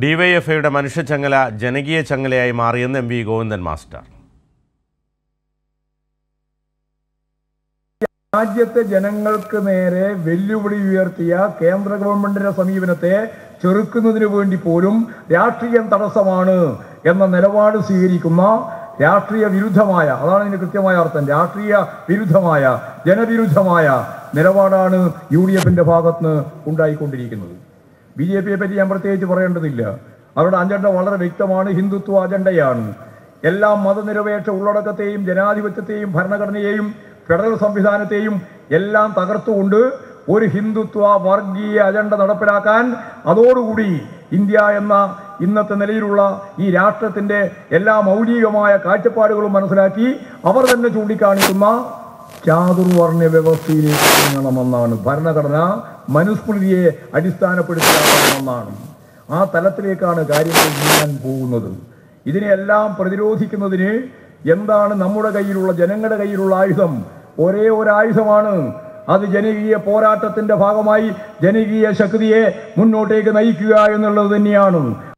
ഡിവൈഎഫ്ഐയുടെ മനുഷ്യച്ചങ്ങല ജനകീയ ചങ്ങലയായി മാറിയെന്ന് എം വി ഗോവിന്ദൻ മാസ്റ്റർ രാജ്യത്തെ ജനങ്ങൾക്ക് നേരെ വെല്ലുവിളി ഉയർത്തിയ കേന്ദ്ര ഗവൺമെന്റിന്റെ സമീപനത്തെ ചെറുക്കുന്നതിന് വേണ്ടി പോലും രാഷ്ട്രീയം തടസ്സമാണ് എന്ന നിലപാട് സ്വീകരിക്കുന്ന രാഷ്ട്രീയ വിരുദ്ധമായ അതാണ് ഇതിന്റെ കൃത്യമായ അർത്ഥം രാഷ്ട്രീയ വിരുദ്ധമായ ജനവിരുദ്ധമായ നിലപാടാണ് യു ഡി എഫിന്റെ ഭാഗത്ത് ഉണ്ടായിക്കൊണ്ടിരിക്കുന്നത് ബി ജെ പിയെ പറ്റി ഞാൻ പ്രത്യേകിച്ച് പറയേണ്ടതില്ല അവരുടെ അജണ്ട വളരെ വ്യക്തമാണ് ഹിന്ദുത്വ അജണ്ടയാണ് എല്ലാ മതനിരപേക്ഷ ഉള്ളടക്കത്തെയും ജനാധിപത്യത്തെയും ഭരണഘടനയെയും ഫെഡറൽ സംവിധാനത്തെയും എല്ലാം തകർത്തുകൊണ്ട് ഒരു ഹിന്ദുത്വ വർഗീയ അജണ്ട നടപ്പിലാക്കാൻ അതോടുകൂടി ഇന്ത്യ എന്ന ഇന്നത്തെ നിലയിലുള്ള ഈ രാഷ്ട്രത്തിന്റെ എല്ലാ മൗലികമായ കാഴ്ചപ്പാടുകളും മനസ്സിലാക്കി അവർ തന്നെ ചൂണ്ടിക്കാണിക്കുന്ന ചാതുർവർണ്ണ വ്യവസ്ഥയിലേക്ക് നീങ്ങണമെന്നാണ് ഭരണഘടന മനുസ്മൃതിയെ അടിസ്ഥാനപ്പെടുത്തിയാണെന്നാണ് ആ തലത്തിലേക്കാണ് കാര്യങ്ങൾ നീങ്ങാൻ പോകുന്നത് ഇതിനെല്ലാം പ്രതിരോധിക്കുന്നതിന് എന്താണ് നമ്മുടെ കയ്യിലുള്ള ജനങ്ങളുടെ കയ്യിലുള്ള ആയുധം ഒരേ ഒരു ആയുധമാണ് അത് ജനകീയ പോരാട്ടത്തിന്റെ ഭാഗമായി ജനകീയ ശക്തിയെ മുന്നോട്ടേക്ക് നയിക്കുക എന്നുള്ളത് തന്നെയാണ്